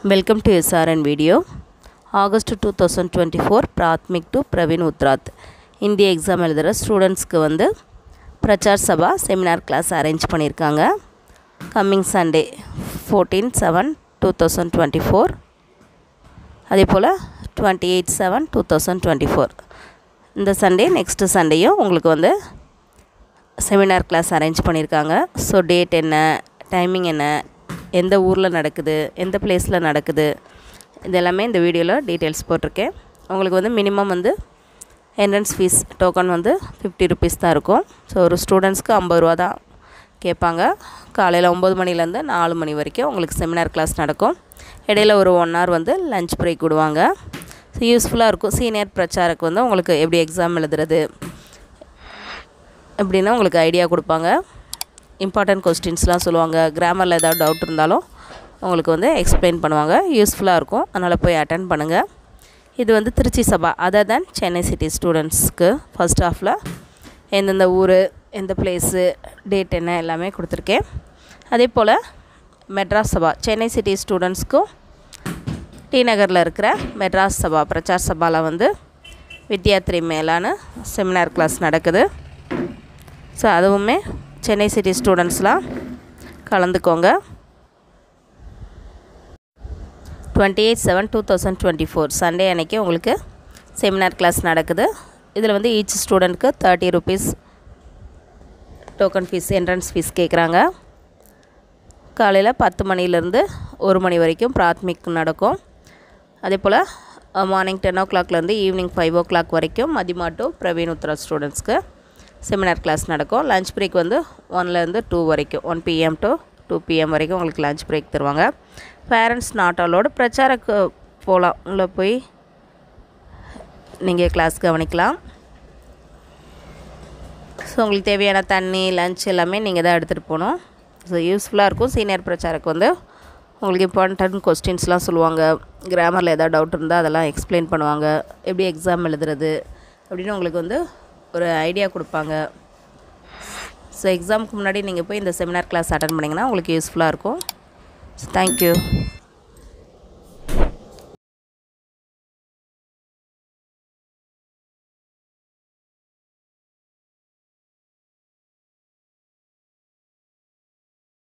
welcome to SRN video August two thousand twenty four Prathmik to Praveen Uttarardh இந்திய exam எழுதுகிற ஸ்டூடெண்ட்ஸ்க்கு வந்து Prachar Sabha seminar class arrange பண்ணியிருக்காங்க coming Sunday fourteen seven two thousand twenty four அதே போல் twenty eight seven two thousand twenty four இந்த Sunday next சண்டேயும் உங்களுக்கு வந்து செமினார் கிளாஸ் அரேஞ்ச் பண்ணியிருக்காங்க ஸோ டேட் என்ன டைமிங் என்ன எந்த ஊரில் நடக்குது எந்த பிளேஸில் நடக்குது இது எல்லாமே இந்த வீடியோவில் டீட்டெயில்ஸ் போட்டிருக்கேன் உங்களுக்கு வந்து மினிமம் வந்து என்ட்ரன்ஸ் ஃபீஸ் டோக்கன் வந்து ஃபிஃப்டி ருபீஸ் தான் இருக்கும் ஸோ ஒரு ஸ்டூடெண்ட்ஸ்க்கு ஐம்பது ரூபா தான் கேட்பாங்க காலையில் ஒம்பது மணிலேருந்து நாலு மணி வரைக்கும் உங்களுக்கு செமினார் கிளாஸ் நடக்கும் இடையில ஒரு ஒன் ஹவர் வந்து லஞ்ச் பிரேக் விடுவாங்க ஸோ யூஸ்ஃபுல்லாக இருக்கும் சீனியர் பிரச்சாரக்கு வந்து உங்களுக்கு எப்படி எக்ஸாம் எழுதுறது எப்படின்னா உங்களுக்கு ஐடியா கொடுப்பாங்க இம்பார்ட்டன்ட் கொஸ்டின்ஸ்லாம் சொல்லுவாங்க கிராமரில் ஏதாவது டவுட் இருந்தாலும் உங்களுக்கு வந்து எக்ஸ்பிளைன் பண்ணுவாங்க யூஸ்ஃபுல்லாக இருக்கும் அதனால் போய் அட்டன் பண்ணுங்கள் இது வந்து Trichy Sabha other than Chennai city ஸ்டூடெண்ட்ஸ்க்கு ஃபஸ்ட் ஹாஃபில் எந்தெந்த ஊர் எந்த பிளேஸு டேட் என்ன எல்லாமே கொடுத்துருக்கேன் அதே போல் மெட்ராஸ் சபா சென்னை சிட்டி ஸ்டூடெண்ட்ஸ்க்கும் டி நகரில் இருக்கிற மெட்ராஸ் சபா பிரச்சார் சபாவில் வந்து வித்யாத்ரி மேலான செமினார் கிளாஸ் நடக்குது ஸோ அதுவுமே சென்னை சிட்டி ஸ்டூடெண்ட்ஸ்லாம் கலந்துக்கோங்க twenty eight seven two thousand twenty four Sunday அன்றைக்கி உங்களுக்கு செமினார் கிளாஸ் நடக்குது இதில் வந்து ஈச் ஸ்டூடெண்ட்க்கு thirty rupees token fees entrance fees கேட்குறாங்க காலையில் பத்து மணிலேருந்து ஒரு மணி வரைக்கும் பிராத்மிக் நடக்கும் அதே போல் மார்னிங் டென் ஓ கிளாக்லேருந்து ஈவினிங் ஃபைவ் ஓ கிளாக் வரைக்கும் மதிமா டு பிரவீன் உத்ரா ஸ்டூடெண்ட்ஸ்க்கு செமினார் கிளாஸ் நடக்கும் லஞ்ச் பிரேக் வந்து ஒன்லேருந்து டூ வரைக்கும் one PM to two PM வரைக்கும் உங்களுக்கு லஞ்ச் பிரேக் தருவாங்க பேரண்ட்ஸ் நாட் அலோடு பிரச்சாரக்கு போகலாம் உள்ளே போய் நீங்கள் கிளாஸ் கவனிக்கலாம் ஸோ உங்களுக்கு தேவையான தண்ணி லஞ்ச் எல்லாமே நீங்கள் தான் எடுத்துகிட்டு போகணும் ஸோ யூஸ்ஃபுல்லாக இருக்கும் சீனியர் பிரச்சாரக்கு வந்து உங்களுக்கு இம்பார்ட்டன்ட் கொஸ்டின்ஸ்லாம் சொல்லுவாங்க கிராமரில் ஏதாவது டவுட் இருந்தால் அதெல்லாம் எக்ஸ்பிளைன் பண்ணுவாங்க எப்படி எக்ஸாம் எழுதுறது அப்படின்னு உங்களுக்கு வந்து ஒரு ஐடியா கொடுப்பாங்க ஸோ எக்ஸாமுக்கு முன்னாடி நீங்கள் போய் இந்த செமினார் கிளாஸ் அட்டன் பண்ணிங்கன்னா உங்களுக்கு யூஸ்ஃபுல்லாக இருக்கும் ஸோ தேங்க்யூ